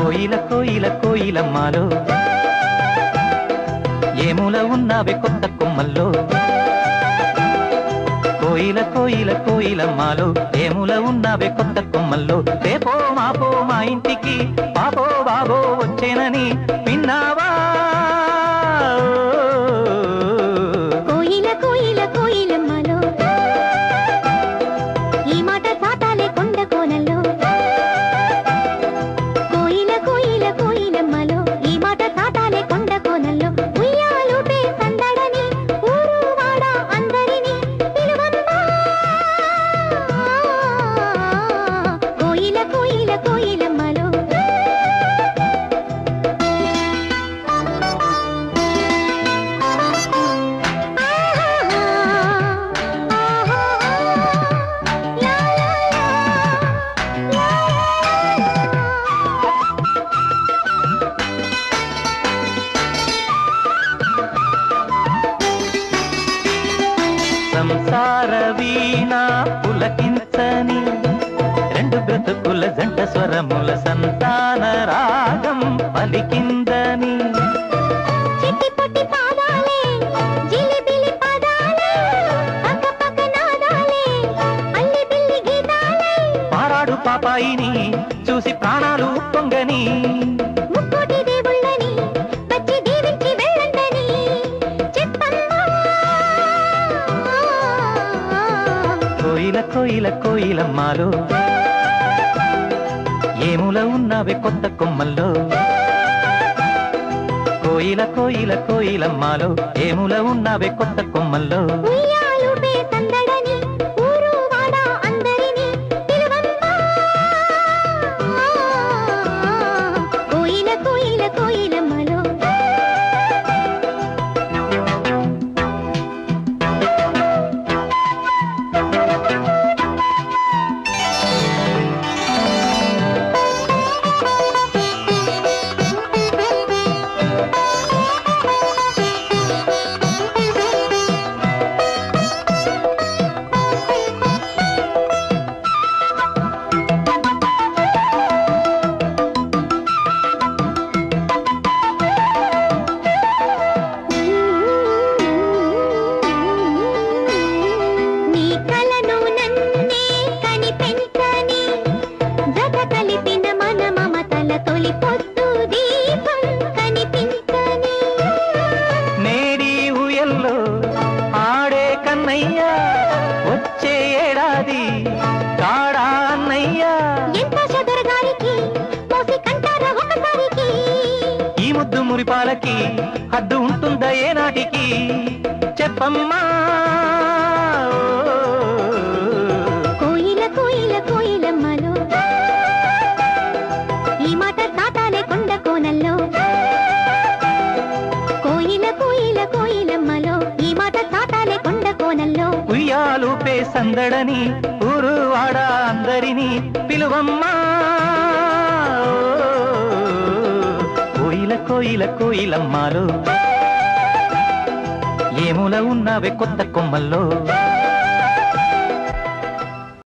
కోయిల కోయిల కోయిలమ్మాలో ఏముల ఉన్నావే కొత్త కొమ్మల్లో కోయిల కోయిల కోయిలమ్మాలో ఏముల ఉన్నావే కొత్త కొమ్మల్లో రేపో మాపో మా ఇంటికి పాపో బాబో వచ్చేనని విన్నావా కోయిల కోయిల కోయిలమ్మలో ఈ మాట చాటాలే కొండ కోనల్లో కోయిల కోయిల కోయిలమ్మలో ఈ మాట చాటాలే కొండ కోనల్లో ఉయ్యాలుపే సందడని ఊరు వాడ అందరినీ పిలువమ్మా కోయిల కోయిల కోయిలమ్మలో సంసార వీణ పులకించని రెండు బ్రతుకుల జంట స్వరముల సంతాన రాగం పలికిందని చిట్టి పొట్టి పాదాలే జిలిబిలి పదాలే పక్క పక్క నాదాలే అల్లి బిల్లి గీతాలే పారాడు పాపాయిని చూసి ప్రాణాలు పొంగని ముక్కోటి దేవుళ్ళని వచ్చి దీవించి వెళ్ళండని చెప్పమ్మా కోయిల కోయిల కోయిలమ్మాలో ఏముల ఉన్నావే కొత్త కొమ్మల్లో కోయిల కోయిల కోయిలమ్మాలో ఏముల ఉన్నావే కొత్త కొమ్మల్లో ఉయ్యాలుపే సందడని ఊరు వాడ అందరినీ పిలువమ్మా కోయిల కోయిల కోయిలమ్మలో నీ కలను నన్నే కనిపెంచని జత కలిపిన మన మమతల తొలి పొద్దు దీపం కనిపించని నేడి ఊయల్లో ఆడే కన్నయ్య వచ్చే ఏడాది కాడా అన్నయ్య ఎంత చదరగారికి మోసి కంటార ఒకసారికి ఈ ముద్దు మురిపాలకి హద్దు ఉంటుందా ఏనాటికి చెప్పమ్మా కోయిల కోయిల కోయిలమ్మలో ఈ మాట తాతాలే కొండ కోనల్లో కోయిల కోయిల కోయిలమ్మలో ఈ మాట తాతాలే కొండ కోనల్లో ఉయ్యాలు పే సందడని ఊరు వాడ అందరినీ పిలువమ్మా కోయిల కోయిల కోయిలమ్మాలో ఏముల ఉన్నావే కొత్త కొమ్మల్లో